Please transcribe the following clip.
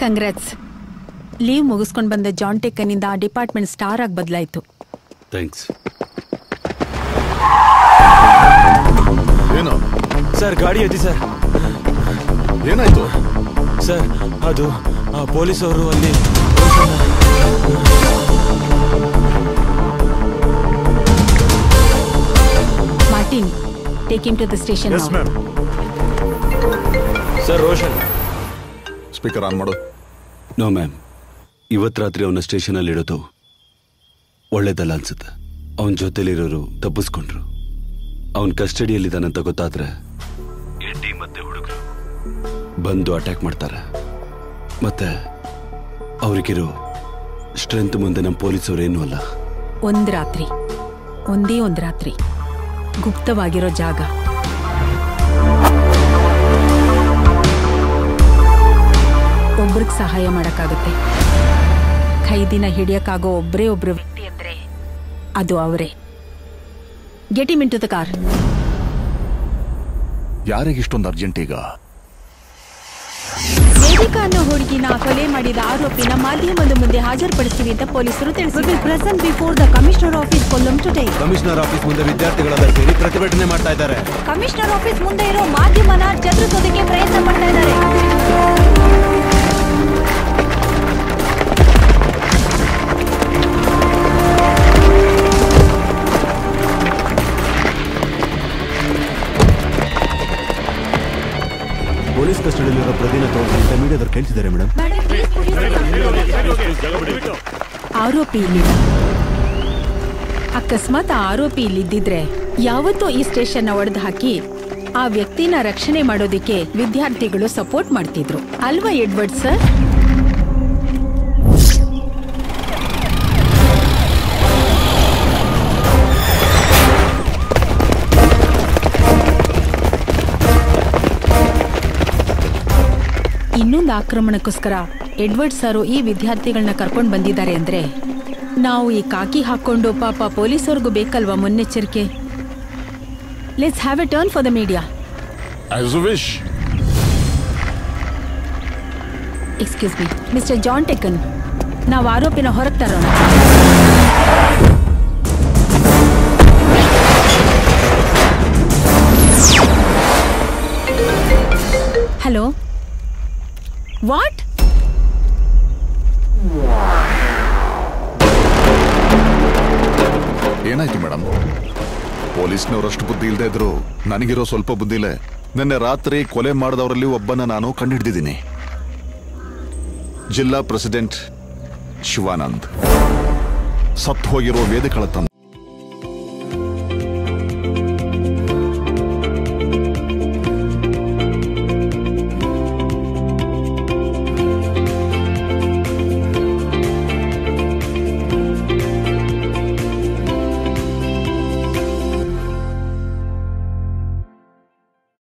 congrats leave ಮುಗಿಸ್ಕೊಂಡು ಬಂದ John ಟೆಕ್ಕನಿಂದ ಆ ಡಿಪಾರ್ಟ್ಮೆಂಟ್ ಸ್ಟಾರ್ ಆಗಿ ಬದಲಾಯಿತು ಥ್ಯಾಂಕ್ಸ್ ಏನು ಸರ್ ಗಾಡಿ ಎತ್ತಿ ಸರ್ ಏನಾಯ್ತು ಸರ್ ಅದು ಆ ಪೊಲೀಸ್ ಅವರು ಅಲ್ಲಿ Martin take him to the station yes ma'am sir Roshan speaker on ಮಾಡು ನೋ ಮ್ಯಾಮ್ ಇವತ್ತು ರಾತ್ರಿ ಅವನ ಸ್ಟೇಷನಲ್ಲಿ ಇಡೋದು ಒಳ್ಳೇದಲ್ಲ ಅನ್ಸುತ್ತೆ ಅವನ ಜೊತೆಲಿರೋರು ತಪ್ಪಿಸ್ಕೊಂಡ್ರು ಅವನ ಕಸ್ಟಡಿಯಲ್ಲಿದ್ದಾನಂತ ಗೊತ್ತಾದ್ರೆ ಎಡ್ಡಿ ಮತ್ತೆ ಹುಡುಗರು ಬಂದು ಅಟ್ಯಾಕ್ ಮಾಡ್ತಾರೆ ಮತ್ತೆ ಅವ್ರಿಗಿರೋ ಸ್ಟ್ರೆಂತ್ ಮುಂದೆ ನಮ್ಮ ಪೊಲೀಸರು ಏನೂ ಅಲ್ಲ ಒಂದ್ ರಾತ್ರಿ ಒಂದೇ ಒಂದ್ ರಾತ್ರಿ ಗುಪ್ತವಾಗಿರೋ ಜಾಗ ಒಬ್ರಿಗೆ ಸಹಾಯ ಮಾಡಕ್ಕಾಗುತ್ತೆ ಖೈದಿನ ಹಿಡಿಯಕ್ಕಾಗೋ ಒಬ್ರೇ ಒಬ್ರು ವ್ಯಕ್ತಿ ಅಂದ್ರೆ ಅದು ಅವರೇ ಗೆಟಿ ಮಿಂಟು ದ ಕಾರ್ ಯಾರಿಗೆ ಇಷ್ಟೊಂದು ಅರ್ಜೆಂಟ್ ಈಗ ವೇದಿಕಾ ಅನ್ನೋ ಹುಡುಗಿನ ಕೊಲೆ ಮಾಡಿದ ಆರೋಪಿನ ಮಾಧ್ಯಮದ ಮುಂದೆ ಹಾಜರುಪಡಿಸ್ತೀವಿ ಅಂತ ಪೊಲೀಸರು ತಿಳಿಸಿದ್ದಾರೆ present before the commissioner office Kollam today commissioner office ಮುಂದೆ ವಿದ್ಯಾರ್ಥಿಗಳೆಲ್ಲ ಸೇರಿ ಪ್ರತಿಭಟನೆ ಮಾಡ್ತಾ ಇದ್ದಾರೆ ಕಮಿಷನರ್ ಆಫೀಸ್ ಮುಂದೆ ಇರೋ ಮಾಧ್ಯಮನ ಚದುರಿಸೋದಕ್ಕೆ ಪ್ರಯತ್ನ ಮಾಡ್ತಾ ಇದ್ದಾರೆ ಪೊಲೀಸ್ ಕಸ್ಟಡಿಯಲ್ಲಿರೋ ಪ್ರದೀನ ತಗೊಂಡು ಮೀಡಿಯಾದವ್ರು ಕೇಳ್ತಿದ್ದಾರೆ ಮೇಡಮ್ ಆರೋಪಿ ಇಲ್ಲಿಲ್ಲ ಅಕಸ್ಮಾತ್ ಆ ಆರೋಪಿ ಇಲ್ಲಿದ್ದಿದ್ರೆ ಯಾವತ್ತೂ ಈ ಸ್ಟೇಷನ್ ಒಡೆದು ಹಾಕಿ ಆ ವ್ಯಕ್ತಿನ ರಕ್ಷಣೆ ಮಾಡೋದಿಕ್ಕೆ ವಿದ್ಯಾರ್ಥಿಗಳು ಸಪೋರ್ಟ್ ಮಾಡ್ತಿದ್ರು ಅಲ್ವಾ ಎಡ್ವರ್ಡ್ ಸರ್ ಇನ್ನೊಂದು ಆಕ್ರಮಣಕ್ಕೋಸ್ಕರ ಎಡ್ವರ್ಡ್ ಸರು ಈ ವಿದ್ಯಾರ್ಥಿಗಳನ್ನ ಕರ್ಕೊಂಡು ಬಂದಿದ್ದಾರೆ ಅಂದ್ರೆ ನಾವು ಈ ಕಾಕಿ ಹಾಕೊಂಡು ಪಾಪ ಪೊಲೀಸವ್ರಿಗೂ ಬೇಕಲ್ವಾ ಮುನ್ನೆಚ್ಚರಿಕೆ let's have a turn for the media as wish excuse me mister John ಟೆಕನ್ ನಾವು ಆರೋಪಿನ ಹೊರಗೆ ತರೋಣ ಹಲೋ ವಾಟ್ ಏನಾಯ್ತು ಮೇಡಮ್ ಪೊಲೀಸ್ನವರಷ್ಟು ಬುದ್ಧಿ ಇಲ್ಲದೆ ಇದ್ರು ನನಗಿರೋ ಸ್ವಲ್ಪ ಬುದ್ಧಿಲೆ ನಿನ್ನೆ ರಾತ್ರಿ ಕೊಲೆ ಮಾಡಿದವರಲ್ಲಿ ಒಬ್ಬನ ನಾನು ಕಂಡುಹಿಡಿದಿದ್ದೀನಿ ಜಿಲ್ಲಾ ಪ್ರೆಸಿಡೆಂಟ್ ಶಿವಾನಂದ್ ಸತ್ತು ಹೋಗಿರೋ ವೇದಿಕಳ ತಂದೆ